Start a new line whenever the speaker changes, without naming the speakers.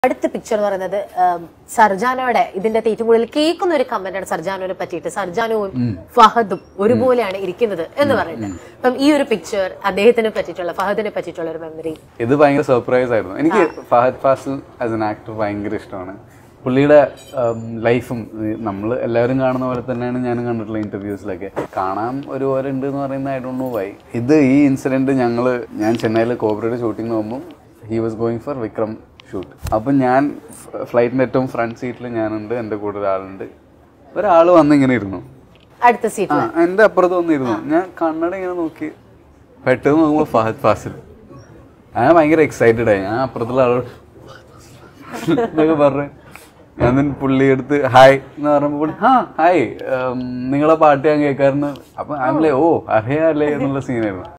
അടുത്ത പിക്ചർ എന്ന് പറയുന്നത് ഉം, സർജാനോയുടെ ഇതിന്റെ അകത്ത് ഏറ്റവും കൂടുതൽ കേൾക്കുന്ന ഒരു കമന്റ് ആണ് സർജാനോനെ പറ്റിയിട്ട് സർജാനുവും ഫഹദും ഒരുപോലെയാണ് ഇരിക്കുന്നത് എന്ന് പറയുന്നത് അപ്പം ഈ ഒരു പിക്ചർ അദ്ദേഹത്തിനെ പറ്റിയിട്ടുള്ള ഫഹദിനെ പറ്റിയിട്ടുള്ള ഒരു മെമ്മറി
ഇത് ഭയങ്കര സർപ്രൈസ് ആയിരുന്നു എനിക്ക് Fahadh Faasil as an actor ഭയങ്കര ഇഷ്ടമാണ് പുള്ളിയുടെ ലൈഫും നമ്മൾ എല്ലാവരും കാണുന്ന പോലെ തന്നെയാണ് ഞാനും കണ്ടിട്ടുള്ള ഇന്റർവ്യൂസിലൊക്കെ കാണാൻ ഒരുപോലെ ഉണ്ട് എന്ന് പറയുന്ന ഐ ഡോണ്ട് നോ വൈ ഇത് ഈ ഇൻസിഡന്റ് ഞങ്ങൾ ഞാൻ ചെന്നൈയിൽ കോബ്രയുടെ ഷൂട്ടിംഗ് പോകുമ്പോൾ he was going for Vikram shoot അപ്പം ഞാൻ ഫ്ലൈറ്റിന്റെ ഏറ്റവും ഫ്രണ്ട് സീറ്റിൽ ഞാനുണ്ട് എൻ്റെ കൂടെ ഒരാളുണ്ട് ഒരാൾ വന്നിങ്ങനെ ഇരുന്നു
അടുത്ത
ആ
സീറ്റിൽ
എന്റെ അപ്പുറത്ത് വന്നിരുന്നു ഞാൻ കണ്ണട ഇങ്ങനെ നോക്കി പെട്ടെന്ന് നോക്കുമ്പോ ഫഹദ് ഫാസിൽ ഞാൻ ഭയങ്കര എക്സൈറ്റഡ് ആയി ഞാൻ അപ്പുറത്തുള്ള ആളോട് എന്നൊക്കെ പറഞ്ഞു ഞാൻ then പുള്ളി എടുത്ത് ഹായ് എന്ന് പറഞ്ഞപ്പോ പുള്ളി ഹാ ഹായ് ഉം, നിങ്ങളെ പാട്ട് ഞാൻ കേൾക്കാറുണ്ട് അപ്പൊ ആമിലെ ഓ അറിയാല്ലേ എന്നുള്ള സീനായിരുന്നു